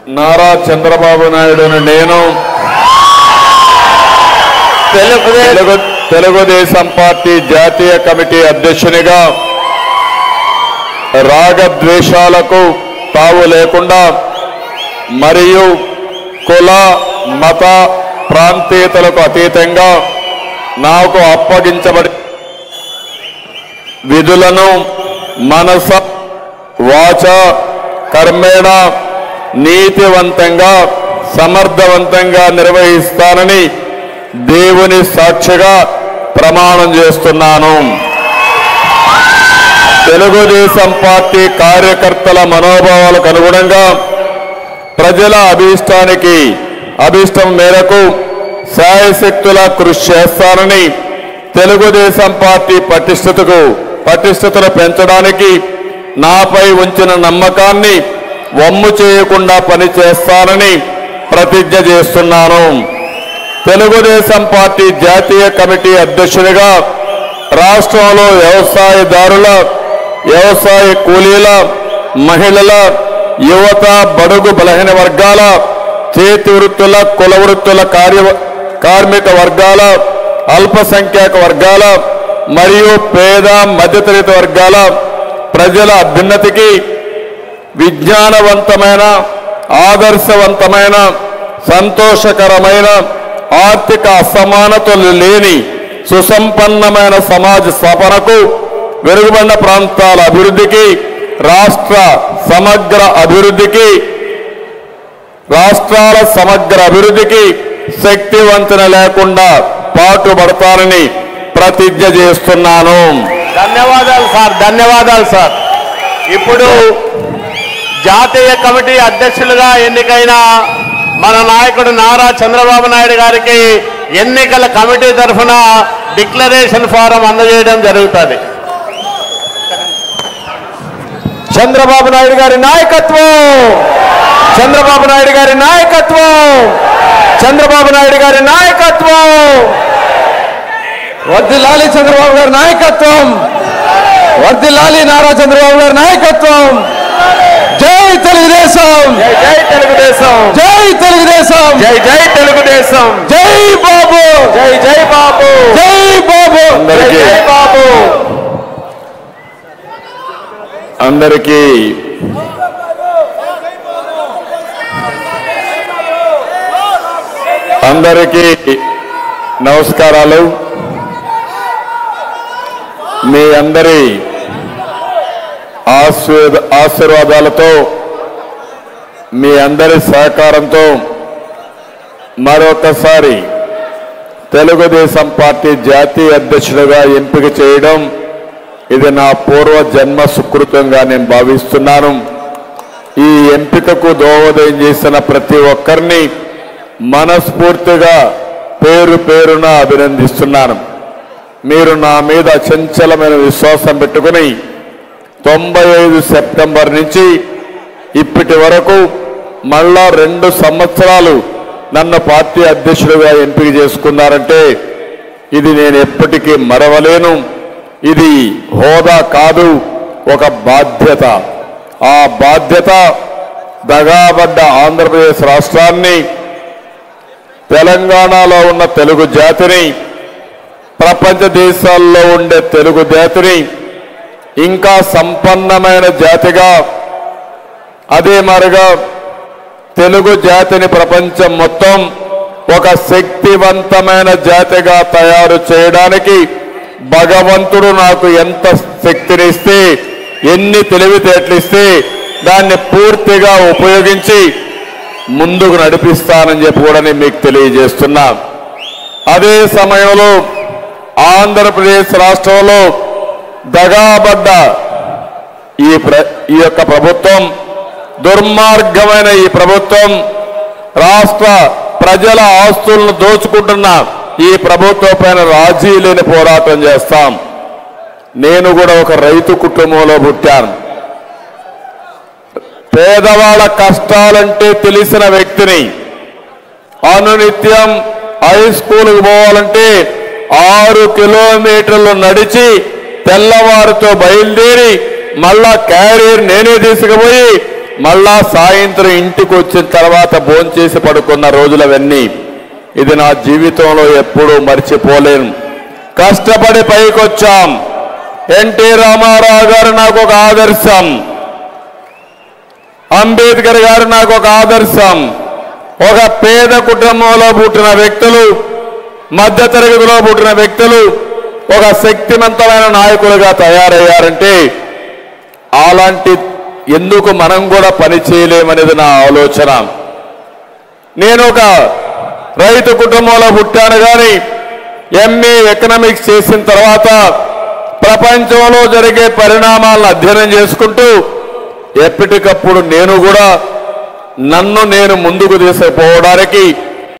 నారా చంద్రబాబు నాయుడును నేను తెలుగుదేశం తెలుగు తెలుగుదేశం పార్టీ జాతీయ కమిటీ అధ్యక్షునిగా రాగద్వేషాలకు తావు లేకుండా మరియు కుల మత ప్రాంతీయతలకు అతీతంగా నాకు అప్పగించబడి విధులను మనస వాచ కర్మేణ నీతివంతంగా సమర్థవంతంగా నిర్వహిస్తానని దేవుని సాక్షిగా ప్రమాణం చేస్తున్నాను తెలుగుదేశం పార్టీ కార్యకర్తల మనోభావాలకు అనుగుణంగా ప్రజల అభీష్టానికి అభీష్టం మేరకు శాయశక్తుల కృషి చేస్తానని తెలుగుదేశం పార్టీ పటిష్టతకు పటిష్టతను పెంచడానికి నాపై ఉంచిన నమ్మకాన్ని వమ్ము చేయకుండా పనిచేస్తానని ప్రతిజ్ఞ చేస్తున్నాను తెలుగుదేశం పార్టీ జాతీయ కమిటీ అధ్యక్షుడిగా రాష్ట్రంలో వ్యవసాయదారుల వ్యవసాయ కూలీల మహిళల యువత బడుగు బలహీన వర్గాల చేతి వృత్తుల కుల వృత్తుల కార్య కార్మిక వర్గాల అల్పసంఖ్యాక వర్గాల మరియు పేద మధ్యతరగతి వర్గాల ప్రజల అభ్యున్నతికి విజ్ఞానవంతమైన ఆదర్శవంతమైన సంతోషకరమైన ఆర్థిక అసమానతలు లేని సుసంపన్నమైన సమాజ స్థాపనకు వెనుకబడిన ప్రాంతాల అభివృద్ధికి రాష్ట్ర సమగ్ర అభివృద్ధికి రాష్ట్రాల సమగ్ర అభివృద్ధికి శక్తివంతన లేకుండా పాటుపడతానని ప్రతిజ్ఞ చేస్తున్నాను ధన్యవాదాలు సార్ ధన్యవాదాలు సార్ ఇప్పుడు జాతీయ కమిటీ అధ్యక్షులుగా ఎన్నికైన మన నాయకుడు నారా చంద్రబాబు నాయుడు గారికి ఎన్నికల కమిటీ తరఫున డిక్లరేషన్ ఫారం అందజేయడం జరుగుతుంది చంద్రబాబు నాయుడు గారి నాయకత్వం చంద్రబాబు నాయుడు గారి నాయకత్వం చంద్రబాబు నాయుడు గారి నాయకత్వం వర్దిల్లాలి చంద్రబాబు గారి నాయకత్వం వర్దిల్లాలి నారా చంద్రబాబు గారి నాయకత్వం జై తెలుగుదేశం జై జై తెలుగుదేశం జై తెలుగుదేశం జై జై తెలుగుదేశం జై బాబు జై జై బాబు జై బాబు జై అందరికీ జై బాబు అందరికీ అందరికీ నమస్కారాలు మీ అందరి ఆశీర్వాద ఆశీర్వాదాలతో మీ అందరి సహకారంతో మరొకసారి తెలుగుదేశం పార్టీ జాతీయ అధ్యక్షుడిగా ఎంపిక చేయడం ఇది నా పూర్వ జన్మ సుకృతంగా నేను భావిస్తున్నాను ఈ ఎంపికకు దోహదం చేసిన ప్రతి ఒక్కరిని మనస్ఫూర్తిగా పేరు పేరున అభినందిస్తున్నాను మీరు నా మీద అచంచలమైన విశ్వాసం పెట్టుకుని తొంభై ఐదు సెప్టెంబర్ నుంచి ఇప్పటి వరకు మళ్ళా రెండు సంవత్సరాలు నన్ను పార్టీ అధ్యక్షుడిగా ఎంపిక చేసుకున్నారంటే ఇది నేను ఎప్పటికీ మరవలేను ఇది హోదా కాదు ఒక బాధ్యత ఆ బాధ్యత దగాబడ్డ ఆంధ్రప్రదేశ్ రాష్ట్రాన్ని తెలంగాణలో ఉన్న తెలుగు జాతిని ప్రపంచ దేశాల్లో ఉండే తెలుగు జాతిని ఇంకా సంపన్నమైన జాతిగా అదే మరిగా తెలుగు జాతిని ప్రపంచం మొత్తం ఒక శక్తివంతమైన జాతిగా తయారు చేయడానికి భగవంతుడు నాకు ఎంత శక్తినిస్తే ఎన్ని తెలివితేటలు ఇస్తే దాన్ని పూర్తిగా ఉపయోగించి ముందుకు నడిపిస్తానని చెప్పి కూడా నేను మీకు తెలియజేస్తున్నా అదే సమయంలో ఆంధ్రప్రదేశ్ రాష్ట్రంలో దగాబడ్డ ఈ ప్ర ఈ యొక్క ప్రభుత్వం దుర్మార్గమైన ఈ ప్రభుత్వం రాష్ట్ర ప్రజల ఆస్తులను దోచుకుంటున్న ఈ ప్రభుత్వం పైన రాజీ లేని పోరాటం చేస్తాం నేను కూడా ఒక రైతు కుటుంబంలో పుట్టాను పేదవాళ్ళ కష్టాలంటే తెలిసిన వ్యక్తిని అనునిత్యం హై స్కూల్కి పోవాలంటే ఆరు కిలోమీటర్లు నడిచి తెల్లవారితో బయలుదేరి మళ్ళా క్యారియర్ నేనే తీసుకుపోయి మళ్ళా సాయంత్రం ఇంటికి వచ్చిన తర్వాత భోంచేసి పడుకున్న రోజులవన్నీ ఇది నా జీవితంలో ఎప్పుడూ మర్చిపోలేను కష్టపడి పైకొచ్చాం ఎన్టీ రామారావు గారు నాకు ఒక ఆదర్శం అంబేద్కర్ గారు నాకు ఒక ఆదర్శం ఒక పేద కుటుంబంలో పుట్టిన వ్యక్తులు మధ్యతరగతిలో పుట్టిన వ్యక్తులు ఒక శక్తివంతమైన నాయకులుగా తయారయ్యారంటే అలాంటి ఎందుకు మనం కూడా పని చేయలేమనేది నా ఆలోచన నేను ఒక రైతు కుటుంబంలో పుట్టాను కానీ ఎంఏ ఎకనామిక్స్ చేసిన తర్వాత ప్రపంచంలో జరిగే పరిణామాలను అధ్యయనం చేసుకుంటూ ఎప్పటికప్పుడు నేను కూడా నన్ను నేను ముందుకు తీసుకుపోవడానికి